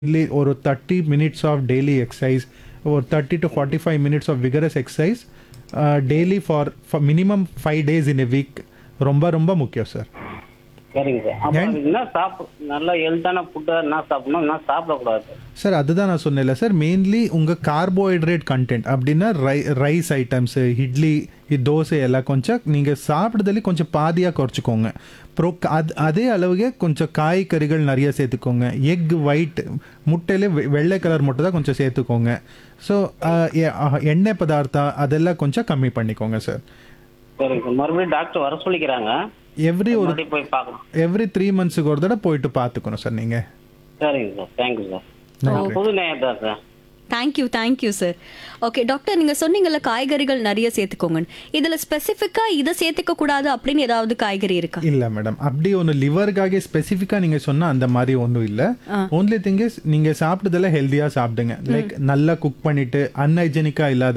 இல்லை ஒரு thirty minutes of daily exercise ஒரு thirty to forty five minutes of vigorous exercise daily for minimum five days in a week ரொம்ப ரொம்ப முக்கியம் sir சரிங்க sir அப்புறம் அதுக்கு என்ன சாப்பிட நல்ல ஹெல்த்தான ஃபுட்டா என்ன சாப்பிடணும் என்ன சாப்பிடக்கூடாது சார் அதுதான் நான் சொன்னேன்ல சார் மெயின்லி உங்கள் கார்போஹைட்ரேட் கண்டென்ட் அப்படின்னா ரை ரைஸ் ஐட்டம்ஸு இட்லி இ- தோசை எல்லாம் கொஞ்சம் நீங்கள் சாப்பிட்றதுலேயே கொஞ்சம் பாதியாக குறைச்சிக்கோங்க ப்ரோ அது அதே அளவுக்கு கொஞ்சம் காய்கறிகள் நிறைய சேர்த்துக்கோங்க எக் ஒயிட் முட்டையிலே வெ- வெள்ளை கலர் முட்டை தான் கொஞ்சம் சேர்த்துக்கோங்க ஸோ எண்ணெய் பதார்த்தம் அதெல்லாம் கொஞ்சம் கம்மி பண்ணிக்கோங்க சார் சரிங்க சார் மறுபடியும் டாக்டர் வர சொல்லிக்கிறாங்க எவ்ரி ஒரு மறுபடியும் போய் பார்க்கணும் எவ்ரி த்ரீ மந்த்ஸுக்கு ஒரு தடவை போயிட்டு பார்த்துக்கணும் சார் நீங்கள் சரிங்க சார் தேங்க்யூ சார் நான் புது நேயம் தான் sir thank you thank you sir okay doctor நீங்க சொன்னீங்கல்ல காய்கறிகள் நிறைய சேர்த்துக்கோங்க இதுல ஸ்பெசிஃபிக்கா இதை சேர்த்துக்க கூடாது அப்படின்னு ஏதாவது காய்கறி இருக்கா இல்ல மேடம் அப்படி ஒன்று லிவருக்காக ஸ்பெசிஃபிக்காக நீங்கள் சொன்னால் அந்த மாதிரி ஒன்றும் இல்லை ஓன்லி திங் இஸ் நீங்கள் சாப்பிட்டதெல்லாம் ஹெல்த்தியாக சாப்பிடுங்க லைக் நல்லா குக் பண்ணிட்டு அன்ஹைஜெனிக்காக இல்லாத